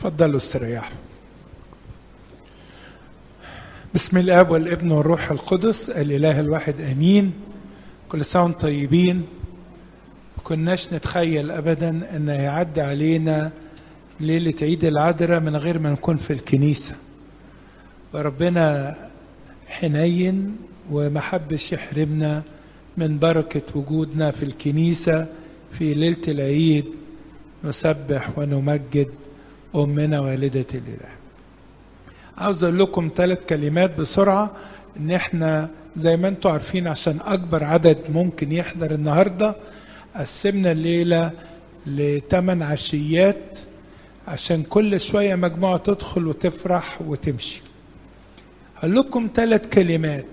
تفضلوا استريحوا بسم الاب والابن والروح القدس الاله الواحد امين كل سنه وانتم طيبين كناش نتخيل ابدا ان يعدي علينا ليله عيد العذراء من غير ما نكون في الكنيسه وربنا حنين وما حبش يحرمنا من بركه وجودنا في الكنيسه في ليله العيد نسبح ونمجد امنا والده الاله عاوز اقول لكم ثلاث كلمات بسرعه ان احنا زي ما انتم عارفين عشان اكبر عدد ممكن يحضر النهارده قسمنا الليله لثمان عشيات عشان كل شويه مجموعه تدخل وتفرح وتمشي هقول لكم ثلاث كلمات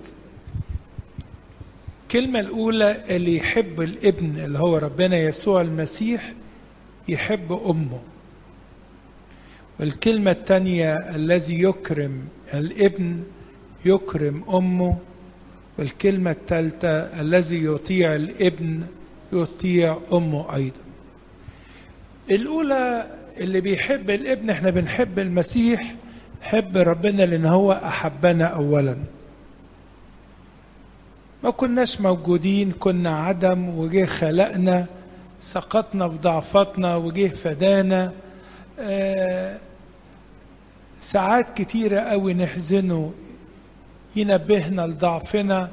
الكلمة الأولى اللي يحب الابن اللي هو ربنا يسوع المسيح يحب أمه والكلمة الثانية الذي يكرم الابن يكرم أمه والكلمة الثالثة الذي يطيع الابن يطيع أمه أيضا الأولى اللي بيحب الابن احنا بنحب المسيح نحب ربنا لأن هو أحبنا أولا ما كناش موجودين كنا عدم وجه خلقنا سقطنا في ضعفاتنا وجه فدانا آه ساعات كتيرة قوي نحزنه ينبهنا لضعفنا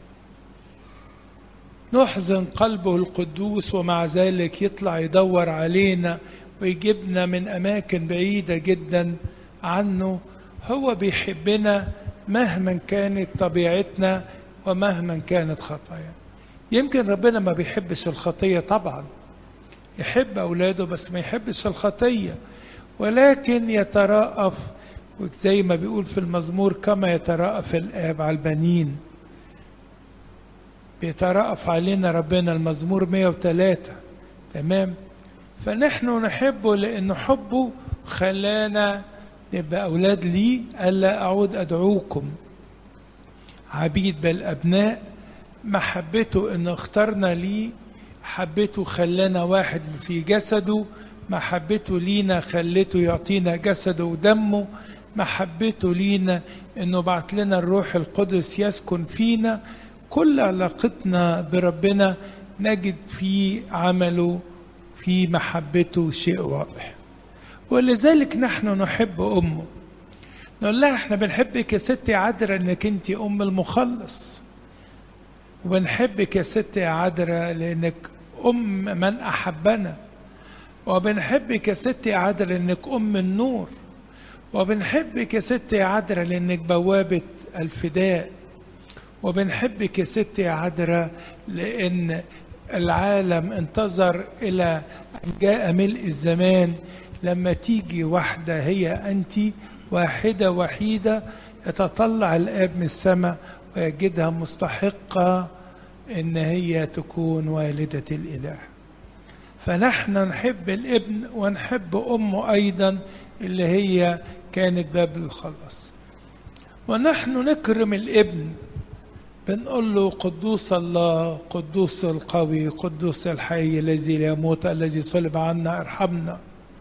نحزن قلبه القدوس ومع ذلك يطلع يدور علينا ويجيبنا من أماكن بعيدة جدا عنه هو بيحبنا مهما كانت طبيعتنا ومهما كانت خطايا يمكن ربنا ما بيحبش الخطية طبعا يحب أولاده بس ما يحبش الخطية ولكن يتراءف زي ما بيقول في المزمور كما يتراءف الآب على البنين بيتراءف علينا ربنا المزمور 103 تمام فنحن نحبه لأن حبه خلانا نبقى أولاد ليه ألا أعود أدعوكم عبيد بل أبناء محبته إنه اخترنا ليه حبته خلانا واحد في جسده محبته لينا خلته يعطينا جسده ودمه محبته لينا انه بعت لنا الروح القدس يسكن فينا كل علاقتنا بربنا نجد في عمله في محبته شيء واضح ولذلك نحن نحب امه نقول لها احنا بنحبك يا ستي عذراء انك انت ام المخلص وبنحبك يا ستي عذراء لانك ام من احبنا وبنحبك يا ستي عذراء لانك ام النور وبنحبك يا ستي عذراء لانك بوابه الفداء وبنحبك يا ستي عذراء لان العالم انتظر الى ان جاء ملء الزمان لما تيجي واحده هي انت واحده وحيده يتطلع الاب من السماء ويجدها مستحقه ان هي تكون والده الاله فنحن نحب الابن ونحب امه ايضا اللي هي كانت باب الخلاص ونحن نكرم الابن بنقول له قدوس الله قدوس القوي قدوس الحي الذي لا يموت الذي صلب عنا ارحمنا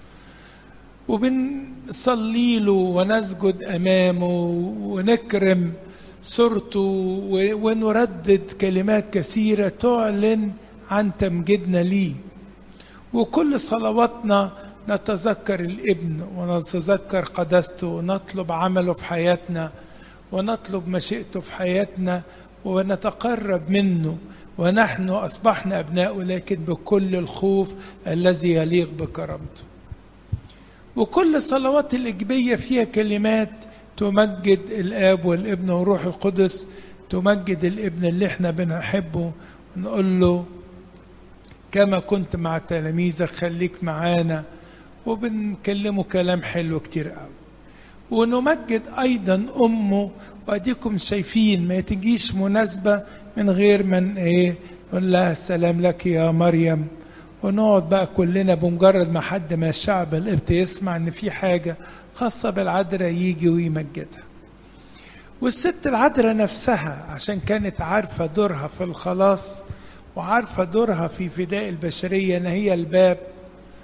وبنصلي له ونسجد امامه ونكرم صورته ونردد كلمات كثيره تعلن عن تمجيدنا ليه وكل صلواتنا نتذكر الابن ونتذكر قداسته ونطلب عمله في حياتنا ونطلب مشيئته في حياتنا ونتقرب منه ونحن اصبحنا ابناء لكن بكل الخوف الذي يليق بكرامته وكل الصلوات الايجابيه فيها كلمات تمجد الاب والابن والروح القدس تمجد الابن اللي احنا بنحبه ونقول له كما كنت مع تلاميذك خليك معانا وبنكلمه كلام حلو كتير قوي ونمجد ايضا امه واديكم شايفين ما تجيش مناسبه من غير من ايه نقول لها السلام لك يا مريم ونقعد بقى كلنا بمجرد ما حد ما الشعب القبط يسمع ان في حاجه خاصه بالعذراء يجي ويمجدها والست العذراء نفسها عشان كانت عارفه دورها في الخلاص وعارفه دورها في فداء البشريه ان هي الباب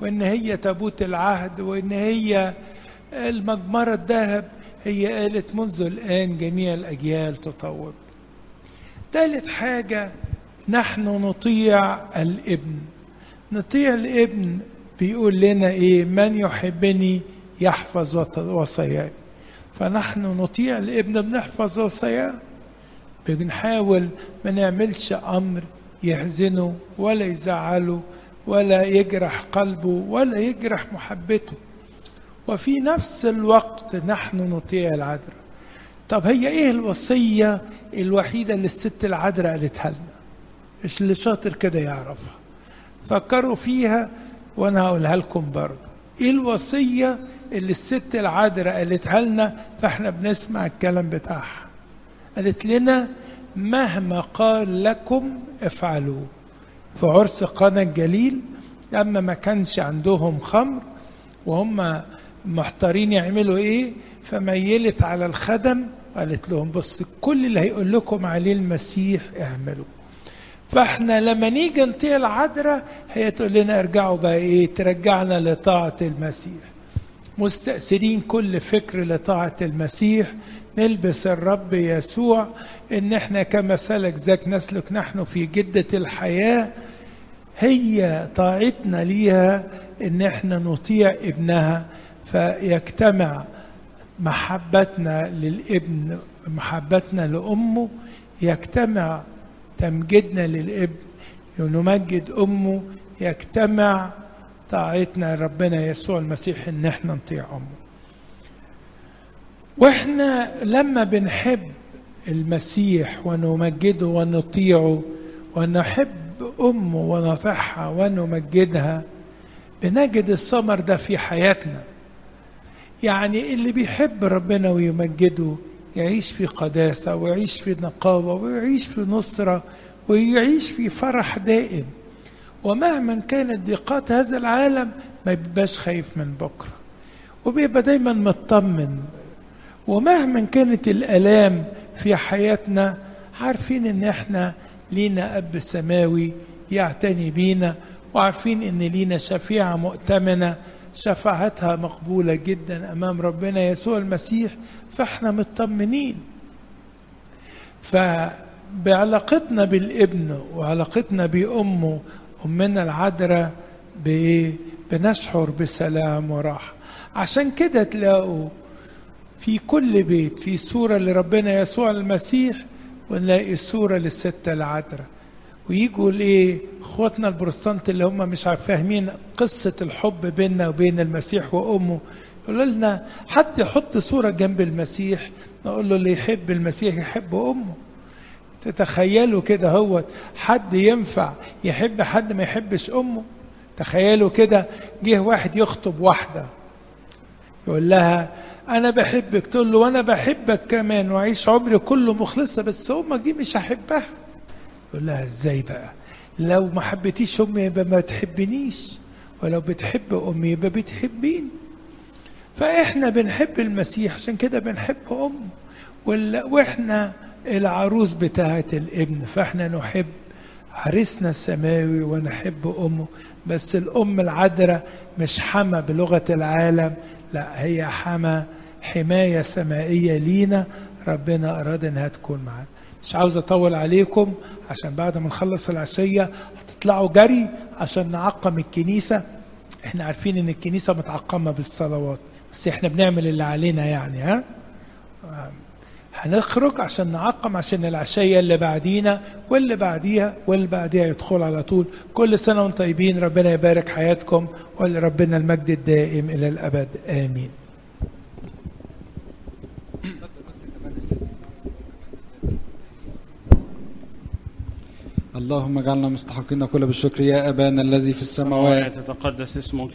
وإن هي تابوت العهد وإن هي المجمرة الذهب هي قالت منذ الآن جميع الأجيال تطور ثالث حاجة نحن نطيع الابن نطيع الابن بيقول لنا ايه من يحبني يحفظ وصاياي فنحن نطيع الابن بنحفظ وصاياه بنحاول ما نعملش امر يحزنه ولا يزعله ولا يجرح قلبه ولا يجرح محبته وفي نفس الوقت نحن نطيع العذراء طب هي ايه الوصيه الوحيده اللي الست العذراء قالتها لنا مش اللي شاطر كده يعرفها فكروا فيها وانا هقولها لكم برضه ايه الوصيه اللي الست العذراء قالتها لنا فاحنا بنسمع الكلام بتاعها قالت لنا مهما قال لكم افعلوا في عرس قنا الجليل لما ما كانش عندهم خمر وهم محتارين يعملوا ايه فميلت على الخدم قالت لهم بص كل اللي هيقول لكم عليه المسيح اعملوا فاحنا لما نيجي نطيع العذراء هي تقول لنا ارجعوا بقى ايه ترجعنا لطاعة المسيح مستأثرين كل فكر لطاعة المسيح نلبس الرب يسوع ان احنا كما سلك ذاك نسلك نحن في جدة الحياة هي طاعتنا ليها ان احنا نطيع ابنها فيجتمع محبتنا للابن محبتنا لامه يجتمع تمجيدنا للابن ونمجد امه يجتمع طاعتنا لربنا يسوع المسيح ان احنا نطيع امه واحنا لما بنحب المسيح ونمجده ونطيعه ونحب امه ونطيعها ونمجدها بنجد الثمر ده في حياتنا يعني اللي بيحب ربنا ويمجده يعيش في قداسة ويعيش في نقاوة ويعيش في نصرة ويعيش في فرح دائم ومهما كانت ضيقات هذا العالم ما بيبقاش خايف من بكرة وبيبقى دايما مطمن ومهما كانت الآلام في حياتنا عارفين ان احنا لينا أب سماوي يعتني بينا وعارفين ان لينا شفيعة مؤتمنة شفاعتها مقبولة جدا أمام ربنا يسوع المسيح فاحنا مطمنين فبعلاقتنا بالابن وعلاقتنا بأمه أمنا العذراء بإيه؟ بنشعر بسلام وراحة عشان كده تلاقوا في كل بيت في صورة لربنا يسوع المسيح ونلاقي صورة للست العذراء ويجوا الايه اخواتنا البروتستانت اللي هم مش فاهمين قصه الحب بيننا وبين المسيح وامه يقولوا لنا حد يحط صوره جنب المسيح نقول له اللي يحب المسيح يحب امه تتخيلوا كده هو حد ينفع يحب حد ما يحبش امه تخيلوا كده جه واحد يخطب واحده يقول لها انا بحبك تقول له وانا بحبك كمان واعيش عمري كله مخلصه بس امك دي مش هحبها يقول لها ازاي بقى لو ما حبيتيش امي يبقى ما تحبنيش ولو بتحب امي يبقى بتحبيني فاحنا بنحب المسيح عشان كده بنحب امه واحنا العروس بتاعه الابن فاحنا نحب عريسنا السماوي ونحب امه بس الام العذراء مش حما بلغه العالم لا هي حما حمايه سمائيه لينا ربنا اراد انها تكون معانا مش عاوز اطول عليكم عشان بعد ما نخلص العشيه هتطلعوا جري عشان نعقم الكنيسه احنا عارفين ان الكنيسه متعقمه بالصلوات بس احنا بنعمل اللي علينا يعني ها هنخرج عشان نعقم عشان العشيه اللي بعدينا واللي بعديها واللي بعديها يدخل على طول كل سنه وانتم طيبين ربنا يبارك حياتكم ولربنا المجد الدائم الى الابد امين اللهم اجعلنا مستحقين كل بالشكر يا ابانا الذي في السماوات يتقدس اسمك